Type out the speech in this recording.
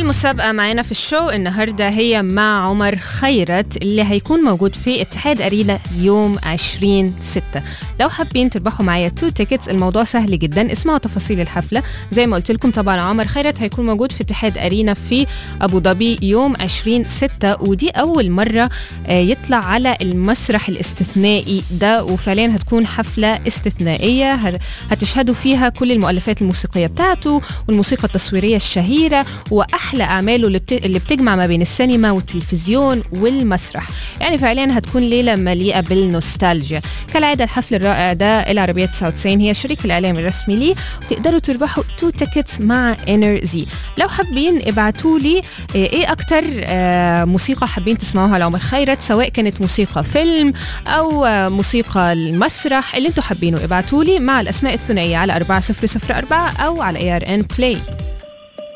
أول مسابقة معانا في الشو النهاردة هي مع عمر خيرت اللي هيكون موجود في اتحاد أرينا يوم 20 ستة لو حابين تربحوا معايا تو تيكتس الموضوع سهل جدا اسمعوا تفاصيل الحفلة زي ما قلت لكم طبعا عمر خيرت هيكون موجود في اتحاد أرينا في أبو ظبي يوم 20 ستة ودي أول مرة آه، يطلع على المسرح الاستثنائي ده وفعليا هتكون حفلة استثنائية ه- هتشهدوا فيها كل المؤلفات الموسيقية بتاعته والموسيقى التصويرية الشهيرة وأحلى أعماله اللي, بت... اللي بتجمع ما بين السينما والتلفزيون والمسرح يعني فعليا هتكون ليلة مليئة بالنوستالجيا كالعادة الحفل الرائع ده العربية 99 هي الشريك الإعلامي الرسمي ليه وتقدروا تربحوا تو تيكتس مع انر زي لو حابين ابعتوا لي آه، ايه اكتر آه، موسيقى حابين تسمعوها لعمر خيرت سواء كانت موسيقى فيلم او آه، موسيقى المسرح اللي انتوا حابينه ابعتوا لي مع الاسماء الثنائيه على 4004 او على اي ار ان بلاي